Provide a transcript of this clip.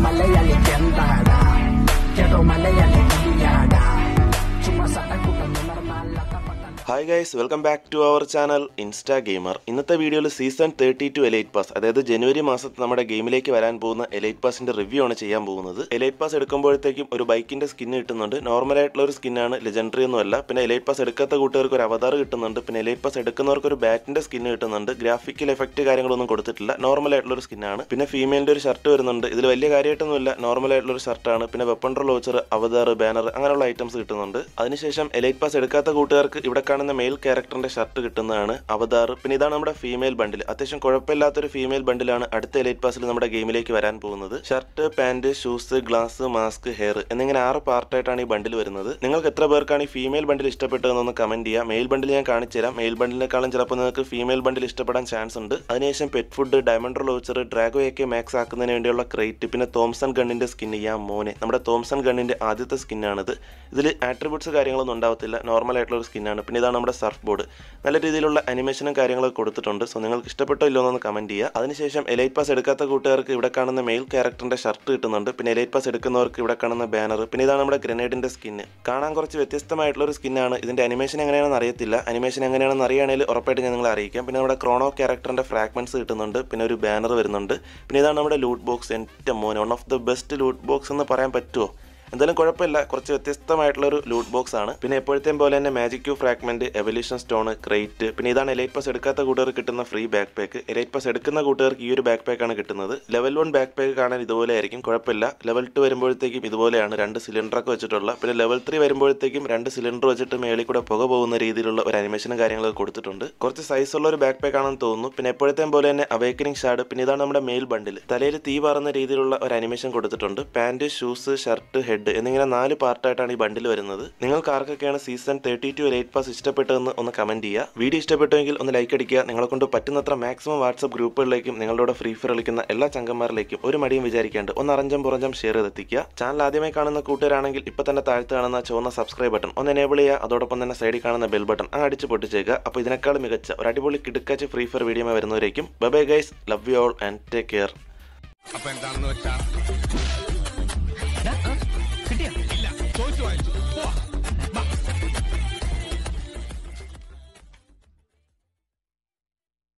മലയാളിക്ക് എന്താടാ കേട്ടോ മലയാളി കവിയാടാ ചുമ്മാ സടക്കൂട്ടം ഉണർന്നല്ലാത്ത hi guys welcome back to our channel insta gamer ഇന്നത്തെ വീഡിയോയിൽ season thirty two elite pass അതായത് ജനുവരി മാസത്തിൽ നമ്മുടെ ഗെയിമിലേക്ക് വരാൻ പോകുന്ന എലൈറ്റ് പാസിന്റെ റിവ്യൂ ആണ് ചെയ്യാൻ പോകുന്നത് എലൈറ്റ് പാസ് എടുക്കുമ്പോഴത്തേക്കും ഒരു ബൈക്കിന്റെ സ്കിൻ കിട്ടുന്നുണ്ട് നോർമൽ ആയിട്ടുള്ള ഒരു സ്കിന്നാണ് ലെജൻഡറി ഒന്നും അല്ല പിന്നെ എലൈറ്റ് പാസ് എടുക്കാത്ത കൂട്ടുകാർക്ക് ഒരു അവതാർ കിട്ടുന്നുണ്ട് പിന്നെ എലൈറ്റ് പാസ് എടുക്കുന്നവർക്ക് ഒരു ബാറ്റിന്റെ സ്കിൻ കിട്ടുന്നുണ്ട് ഗ്രാഫിക്കൽ എഫക്റ്റ് കാര്യങ്ങളൊന്നും കൊടുത്തിട്ടില്ല നോർമൽ ആയിട്ടുള്ള ഒരു സ്കിന്നാണ് പിന്നെ ഫീമെയിലിന്റെ ഒരു ഷർട്ട് വരുന്നുണ്ട് ഇതിൽ വലിയ കാര്യമായിട്ടൊന്നുമില്ല നോർമൽ ആയിട്ടുള്ള ഒരു ഷർട്ടാണ് പിന്നെ വെപ്പൺ ലോച്ചർ അവതാർ ബാനർ അങ്ങനെയുള്ള ഐറ്റംസ് കിട്ടുന്നുണ്ട് അതിനുശേഷം എലൈറ്റ് പാസ് എടുക്കാത്ത കൂട്ടുകാർക്ക് ഇവിടെ കാണുന്ന മെയിൽ ക്യാരക്ടറിന്റെ ഷർട്ട് കിട്ടുന്നതാണ് അവതാർ പിന്നെ ഇതാണ് നമ്മുടെ ഫീമെയിൽ ബണ്ടിൽ അത്യാവശ്യം കുഴപ്പമില്ലാത്തൊരു ഫീമെയിൽ ബണ്ടിലാണ് അടുത്ത എലൈറ്റ് പാസിൽ നമ്മുടെ ഗെയിമിലേക്ക് വരാൻ പോകുന്നത് shirt pant shoes glass mask hair എന്നിങ്ങനെ ആറ് പാർട്ടായിട്ടാണ് ഈ ബണ്ടിൽ വരുന്നത് നിങ്ങൾക്ക് എത്ര പേർക്കാണ് ഈ ഫീമെയിൽ ബണ്ടിൽ ഇഷ്ടപ്പെട്ടതെന്നൊന്ന് കമന്റ് ചെയ്യുക മെയിൽ ബണ്ടിൽ ഞാൻ കാണിച്ചു തരാം മെയിൽ ബണ്ടിനേക്കാളും ചിലപ്പോൾ നിങ്ങൾക്ക് ഫീമെയിൽ ബണ്ടിൽ ഇഷ്ടപ്പെടാൻ ചാൻസ് ഉണ്ട് അതിനുശേഷം പെറ്റ് ഫുഡ് ഡയമണ്ട് ലോച്ചർ ഡ്രാഗോയൊക്കെ മാക്സ് ആക്കുന്നതിന് വേണ്ടിയുള്ള ക്രേറ്റ് പിന്നെ തോംസൺ ഗണ്ണിന്റെ സ്കിൻ ചെയ്യാം മോനെ നമ്മുടെ തോംസൺ ഗണ്ണിന്റെ ആദ്യത്തെ സ്കിന്നാണിത് ഇതിൽ ആട്രിബ്യൂട്ട്സ് കാര്യങ്ങളൊന്നും ഉണ്ടാവത്തില്ല നോർമൽ ആയിട്ടുള്ള ഒരു സ്കിന്നാണ് പിന്നെ ഇതാണ് നമ്മുടെ സർഫ് ബോർഡ് നല്ല രീതിയിലുള്ള അനിമേഷനും കാര്യങ്ങളൊക്കെ കൊടുത്തിട്ടുണ്ട് സോ നിങ്ങൾക്ക് ഇഷ്ടപ്പെട്ടോ ഇല്ലോ എന്നൊന്ന് കമന്റ് ചെയ്യുക അതിനുശേഷം എലൈറ്റ് പാസ് എടുക്കാത്ത കൂട്ടുകാർക്ക് ഇവിടെ കാണുന്ന മെയിൽ ക്യാരക്ടറിന്റെ ഷർട്ട് കിട്ടുന്നുണ്ട് പിന്നെ എലൈറ്റ് പാസ് എടുക്കുന്നവർക്ക് ഇവിടെ കാണുന്ന ബാനർ പിന്നെ ഇതാണ് നമ്മുടെ ഗ്രനേഡിന്റെ സ്കിന്ന് കാണാൻ കുറച്ച് വ്യത്യസ്തമായിട്ടുള്ള ഒരു സ്കിന്നാണ് ഇതിന്റെ അനിമേഷൻ എങ്ങനെയാണെന്ന് അറിയത്തില്ല അനിമേഷൻ എങ്ങനെയാണെന്ന് അറിയുകയാണെങ്കിൽ ഉറപ്പായിട്ട് ഞാൻ നിങ്ങളെ അറിയിക്കാം പിന്നെ നമ്മുടെ ക്രോണോ ക്യാരക്ടറിന്റെ ഫ്രാഗ്മെന്റ്സ് കിട്ടുന്നുണ്ട് പിന്നെ ഒരു ബാനർ വരുന്നുണ്ട് പിന്നെ ഇതാണ് നമ്മുടെ ലൂട്ട് ബോക്സ് എൻ്റെ മോനെ one of the best loot box എന്ന് പറയാൻ പറ്റുമോ എന്തായാലും കുഴപ്പമില്ല കുറച്ച് വ്യത്യസ്തമായിട്ടുള്ള ഒരു ലൂട്ട് ബോക്സ് ആണ് പിന്നെ എപ്പോഴത്തെയും പോലെ തന്നെ magic cube fragment evolution stone crate പിന്നെ ഇതാണ് എലൈറ്റ് പാസ് എടുക്കാത്ത കൂട്ടുകാർക്ക് കിട്ടുന്ന free backpack elite pass എടുക്കുന്ന കൂട്ടുകാർക്ക് ഈ ഒരു ബാക്ക് പാക്ക് ആണ് കിട്ടുന്നത് ലെവൽ വൺ ബാക്ക് പാക്ക് കാണാൻ ഇതുപോലെ ആയിരിക്കും കുഴപ്പമില്ല ലെവൽ ടു വരുമ്പോഴത്തേക്കും ഇതുപോലെയാണ് രണ്ട് സിലിണ്ടർ ഒക്കെ വെച്ചിട്ടുള്ള പിന്നെ ലെവൽ ത്രീ വരുമ്പോഴത്തേക്കും രണ്ട് സിലിണ്ടർ വെച്ചിട്ട് മേളിൽ കൂടെ പുക പോകുന്ന രീതിയിലുള്ള ഒരു അനിമേഷനും കാര്യങ്ങളൊക്കെ കൊടുത്തിട്ടുണ്ട് കുറച്ച് സൈസ് ഉള്ള ഒരു ബാക്ക് പാക്ക് ആണെന്ന് തോന്നുന്നു പിന്നെ എപ്പോഴത്തെയും പോലെ തന്നെ അവേക്കനിങ് ഷാഡ് പിന്നെ ഇതാണ് നമ്മുടെ മെയിൽ ബണ്ടിൽ തലയിൽ തീ പാറുന്ന രീതിയിലുള്ള ഒരു അനിമേഷൻ കൊടുത്തിട്ടുണ്ട് പാന്റ് ഷൂസ് ഷർട്ട് ഹെഡ് എന്നിങ്ങനെ നാല് പാർട്ടായിട്ടാണ് ഈ ബണ്ടിൽ വരുന്നത് നിങ്ങൾക്ക് ആർക്കൊക്കെയാണ് season thirty two elite pass ഇഷ്ടപ്പെട്ടതെന്ന് ഒന്ന് കമന്റ് ചെയ്യുക വീഡിയോ ഇഷ്ടപ്പെട്ടുവെങ്കിൽ ഒന്ന് ലൈക്ക് അടിക്കുക നിങ്ങളെ കൊണ്ട് പറ്റുന്നത്ര മാക്സിമം വാട്സ്ആപ്പ് ഗ്രൂപ്പുകളിലേക്കും നിങ്ങളുടെ ഫ്രീ ഫയർ കളിക്കുന്ന എല്ലാ ചങ്കന്മാരിലേക്കും ഒരു മടിയും വിചാരിക്കാണ്ട് ഒന്ന് അറഞ്ചം പുറഞ്ചം ഷെയർ ചെയ്തെത്തിക്കുക ചാനൽ ആദ്യമായി കാണുന്ന കൂട്ടുകാരാണെങ്കിൽ ഇപ്പൊ തന്നെ താഴത്ത് കാണുന്ന ചുവന്ന സബ്സ്ക്രൈബ് ബട്ടൺ ഒന്ന് എനേബിൾ ചെയ്യുക അതോടൊപ്പം തന്നെ സൈഡിൽ കാണുന്ന ബെൽ ബട്ടൺ അങ്ങ് അടിച്ച് പൊട്ടിച്ചേക്കുക അപ്പോൾ ഇതിനേക്കാൾ മികച്ച ഒരു അടിപൊളി കിടുക്കാച്ച് ഫ്രീ ഫയർ വീഡിയോ വരുന്നവരേക്കും bye guys love you all and take care അപ്പൊ എന്താണെന്ന് വെച്ചാൽ